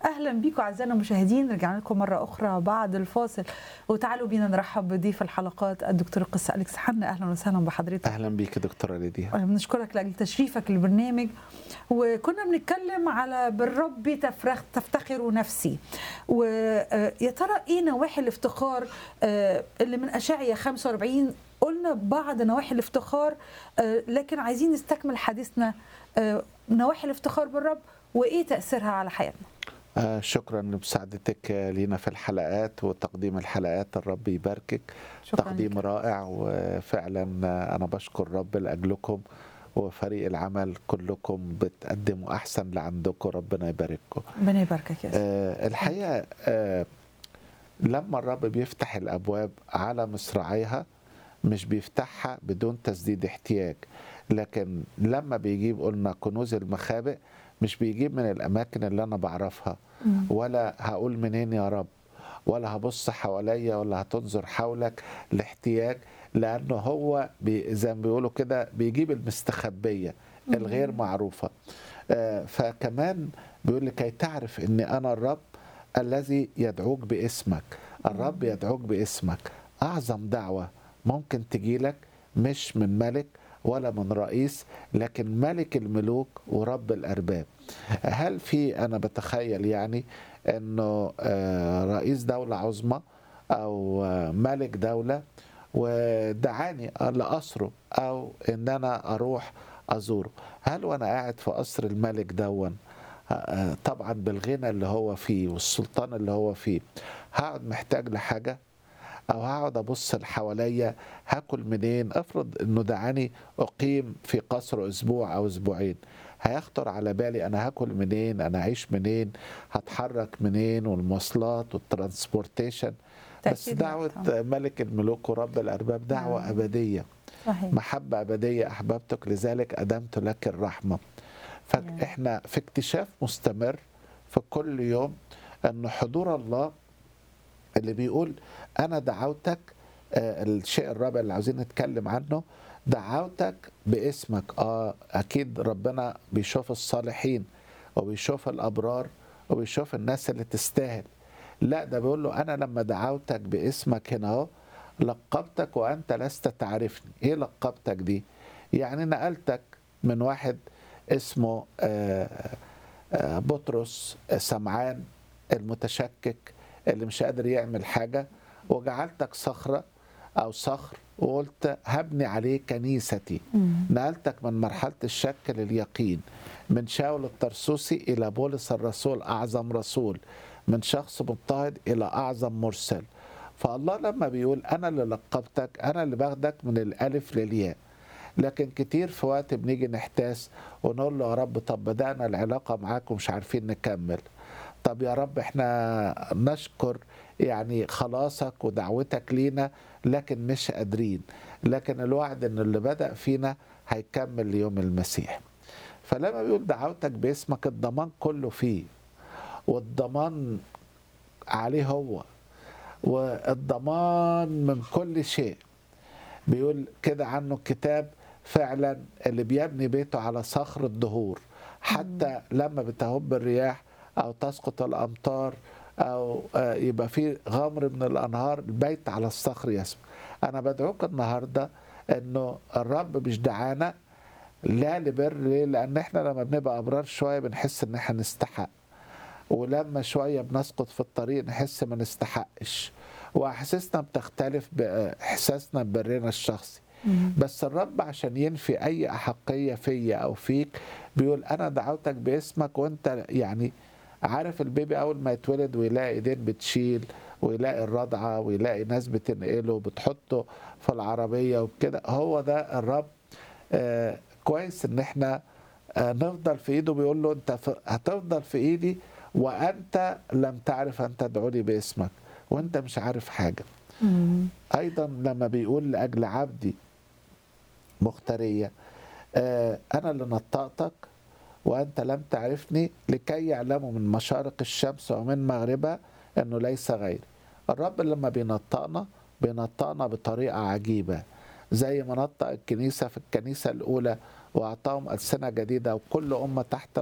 اهلا بيكم اعزائنا المشاهدين رجعنا لكم مره اخرى بعد الفاصل وتعالوا بينا نرحب بضيف الحلقات الدكتور القس اليكس حنا اهلا وسهلا بحضرتك اهلا بيك يا دكتوره ليديا بنشكرك لاجل تشريفك للبرنامج وكنا بنتكلم على بالرب تفرخ تفتخر نفسي ويا ترى ايه نواحي الافتخار آه، اللي من اشعيا 45 قلنا بعض نواحي الافتخار آه، لكن عايزين نستكمل حديثنا آه، نواحي الافتخار بالرب وايه تاثيرها على حياتنا آه شكرا لمساعدتك لينا في الحلقات وتقديم الحلقات الرب يباركك شكرا تقديم لك. رائع وفعلا انا بشكر الرب لاجلكم وفريق العمل كلكم بتقدموا احسن اللي عندكم ربنا يبارككم ربنا يباركك يا سيدي آه الحقيقه آه لما الرب بيفتح الابواب على مصراعيها مش بيفتحها بدون تسديد احتياج لكن لما بيجيب قلنا كنوز المخابئ مش بيجيب من الاماكن اللي انا بعرفها مم. ولا هقول منين يا رب ولا هبص حواليا ولا هتنظر حولك لاحتياج لانه هو بي زي ما بيقولوا كده بيجيب المستخبيه الغير معروفه آه، فكمان بيقول لكي تعرف اني انا الرب الذي يدعوك باسمك الرب يدعوك باسمك اعظم دعوه ممكن تجيلك مش من ملك ولا من رئيس لكن ملك الملوك ورب الارباب هل في انا بتخيل يعني انه آه، رئيس دوله عظمى او آه، ملك دوله ودعاني لقصره او ان انا اروح ازوره هل وانا قاعد في قصر الملك دون آه، طبعا بالغنى اللي هو فيه والسلطان اللي هو فيه هقعد محتاج لحاجه او هقعد ابص حواليا هاكل منين افرض انه دعاني اقيم في قصر اسبوع او اسبوعين هيخطر على بالي انا هاكل منين انا اعيش منين هتحرك منين والمواصلات والترانسبورتيشن بس تأكيد دعوة طبعاً. ملك الملوك ورب الأرباب دعوة نعم. أبدية صحيح محبة أبدية أحببتك لذلك أدمت لك الرحمة فإحنا في اكتشاف مستمر في كل يوم أن حضور الله اللي بيقول أنا دعوتك آه، الشيء الرابع اللي عاوزين نتكلم عنه دعوتك باسمك اه اكيد ربنا بيشوف الصالحين وبيشوف الابرار وبيشوف الناس اللي تستاهل لا ده بيقول له انا لما دعوتك باسمك هنا اهو لقبتك وانت لست تعرفني ايه لقبتك دي يعني نقلتك من واحد اسمه آه، آه، بطرس آه، سمعان المتشكك اللي مش قادر يعمل حاجة وجعلتك صخرة أو صخر وقلت هبني عليه كنيستي مم. نقلتك من مرحلة الشك لليقين من شاول الترسوسي إلى بولس الرسول أعظم رسول من شخص مضطهد إلى أعظم مرسل فالله لما بيقول أنا اللي لقبتك أنا اللي باخدك من الألف للياء لكن كتير في وقت بنيجي نحتاس ونقول له يا رب طب بدأنا العلاقة معاك ومش عارفين نكمل طب يا رب احنا نشكر يعني خلاصك ودعوتك لينا لكن مش قادرين لكن الوعد ان اللي بدأ فينا هيكمل ليوم المسيح فلما بيقول دعوتك باسمك الضمان كله فيه والضمان عليه هو والضمان من كل شيء بيقول كده عنه الكتاب فعلا اللي بيبني بيته على صخر الدهور حتى لما بتهب الرياح او تسقط الامطار او آه، يبقى في غمر من الانهار البيت على الصخر يسمع انا بدعوك النهارده انه الرب مش دعانا لا لبر ليه لان احنا لما بنبقى ابرار شويه بنحس ان احنا نستحق ولما شويه بنسقط في الطريق نحس ما نستحقش واحاسيسنا بتختلف باحساسنا ببرنا الشخصي مم. بس الرب عشان ينفي اي احقيه فيا او فيك بيقول انا دعوتك باسمك وانت يعني عارف البيبي اول ما يتولد ويلاقي ايدين بتشيل ويلاقي الرضعه ويلاقي ناس بتنقله بتحطه في العربيه وكده هو ده الرب آه كويس ان احنا آه نفضل في ايده بيقول له انت ف- هتفضل في ايدي وانت لم تعرف ان تدعوني باسمك وانت مش عارف حاجه مم. ايضا لما بيقول لاجل عبدي مختاريه آه انا اللي نطقتك وانت لم تعرفني لكي يعلموا من مشارق الشمس ومن مغربها انه ليس غيري الرب لما بينطقنا بينطقنا بطريقه عجيبه زي ما نطق الكنيسه في الكنيسه الاولى واعطاهم السنه جديده وكل امه تحت